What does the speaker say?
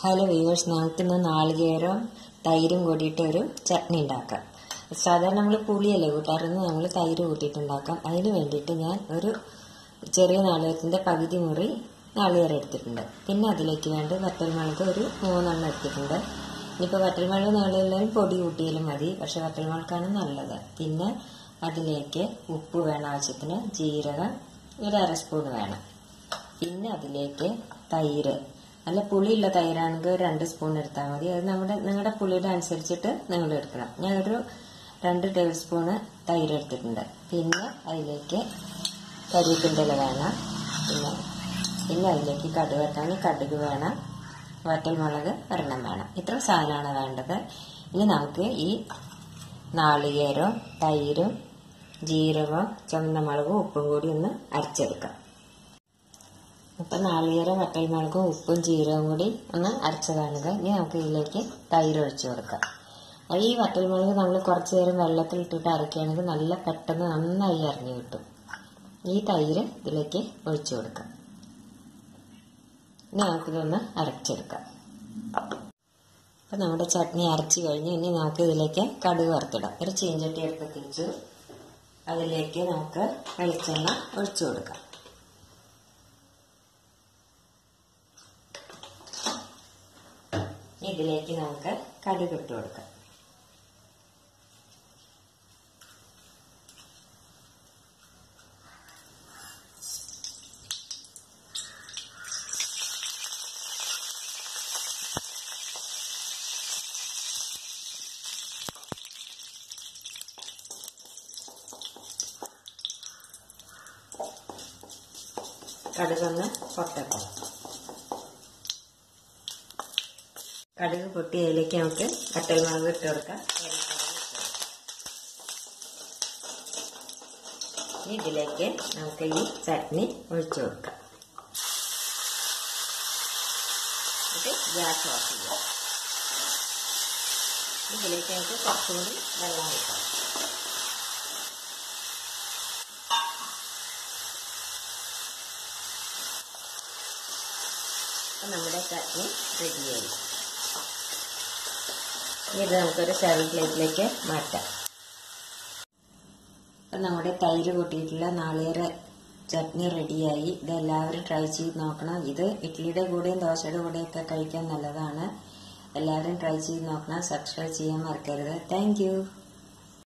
hello viewers നമുക്കിന്ന് നാളികേരവും തൈരും കൂടിയിട്ട് ഒരു ചട്നി ഉണ്ടാക്കാം സാധാരണ നമ്മൾ പുളിയല്ലേ കൂട്ടാറുണ്ട് നമ്മൾ തൈര് കൂട്ടിയിട്ടുണ്ടാക്കാം അതിന് വേണ്ടിയിട്ട് ഞാൻ ഒരു ചെറിയ നാളികേരത്തിൻ്റെ പകുതി മുറി നാളികേരം എടുത്തിട്ടുണ്ട് പിന്നെ അതിലേക്ക് വേണ്ടി വറ്റൽമുളക് ഒരു മൂന്നെണ്ണം എടുത്തിട്ടുണ്ട് ഇനിയിപ്പോൾ വറ്റൽമുളക് നാളികേരം പൊടി കൂട്ടിയാലും മതി പക്ഷെ വറ്റൽമുളകാണ് നല്ലത് പിന്നെ അതിലേക്ക് ഉപ്പ് വേണം ആവശ്യത്തിന് ജീരകം ഒരു അര സ്പൂൺ വേണം പിന്നെ അതിലേക്ക് തൈര് നല്ല പുളിയുള്ള തൈരാണെങ്കിൽ ഒരു രണ്ട് സ്പൂൺ എടുത്താൽ മതി അത് നമ്മുടെ നിങ്ങളുടെ പുളിയുടെ അനുസരിച്ചിട്ട് നിങ്ങൾ എടുക്കണം ഞാൻ ഒരു രണ്ട് ടേബിൾ സ്പൂണ് തൈര് എടുത്തിട്ടുണ്ട് പിന്നെ അതിലേക്ക് കരിവേപ്പിൻ്റെ ഇല വേണം പിന്നെ പിന്നെ അതിലേക്ക് കടുക് വെക്കാണെങ്കിൽ കടുക് വേണം വറ്റൽമുളക് ഒരെണ്ണം വേണം ഇത്ര സാധനമാണ് വേണ്ടത് ഇനി നമുക്ക് ഈ നാളികേരവും തൈരും ജീരകവും ചുവന്ന മുളകും ഉപ്പും കൂടി ഒന്ന് അരച്ചെടുക്കാം ഇപ്പം നാളികേരം വറ്റൽമുളകും ഉപ്പും ജീരകവും കൂടി ഒന്ന് അരച്ചതാണിത് ഇനി നമുക്ക് ഇതിലേക്ക് തൈര് ഒഴിച്ചു കൊടുക്കാം അത് ഈ വറ്റൽമുളക് നമ്മൾ കുറച്ച് നേരം വെള്ളത്തിൽ ഇട്ടിട്ട് അരക്കുകയാണെങ്കിൽ നല്ല പെട്ടെന്ന് നന്നായി അരിഞ്ഞു കിട്ടും ഈ തൈര് ഇതിലേക്ക് ഒഴിച്ചു കൊടുക്കാം ഇനി നമുക്കിതൊന്ന് അരച്ചെടുക്കാം അപ്പം നമ്മുടെ ചട്നി അരച്ച് കഴിഞ്ഞ് ഇനി നമുക്ക് ഇതിലേക്ക് കടുക് വറുത്തിടാം ഒരു ചീഞ്ചട്ടി എടുത്ത് തിരിച്ചു അതിലേക്ക് നമുക്ക് വെളിച്ചെണ്ണ ഒഴിച്ചു കൊടുക്കാം ഇതിലേക്ക് നമുക്ക് കടുക് ഇട്ട് കൊടുക്കാം കടുകൊന്ന് പൊട്ടട്ടെ കടുക് പൊട്ടി അതിലേക്ക് നമുക്ക് വറ്റൽമുളക് ഇട്ട് കൊടുക്കാം ഇതിലേക്ക് നമുക്ക് ഈ ചട്നി ഒഴിച്ചു കൊടുക്കാം എന്നിട്ട് ഗ്യാസ് ഓഫ് ചെയ്യാം ഇതിലേക്ക് നമുക്ക് കുറച്ചും കൂടി വെള്ളം ഒഴിക്കാം അപ്പം നമ്മുടെ ചട്നി റെഡിയായി ഇത് നമുക്കൊരു സെവൻ പ്ലേറ്റിലേക്ക് മാറ്റാം അപ്പം നമ്മുടെ തൈര് കൂട്ടിയിട്ടുള്ള നാളികേര ചട്നി റെഡിയായി ഇത് എല്ലാവരും ട്രൈ ചെയ്ത് നോക്കണം ഇത് ഇഡ്ഡലിയുടെ കൂടെയും ദോശയുടെ കൂടെയൊക്കെ കഴിക്കാൻ നല്ലതാണ് എല്ലാവരും ട്രൈ ചെയ്ത് നോക്കണം സബ്സ്ക്രൈബ് ചെയ്യാൻ മറക്കരുത് താങ്ക്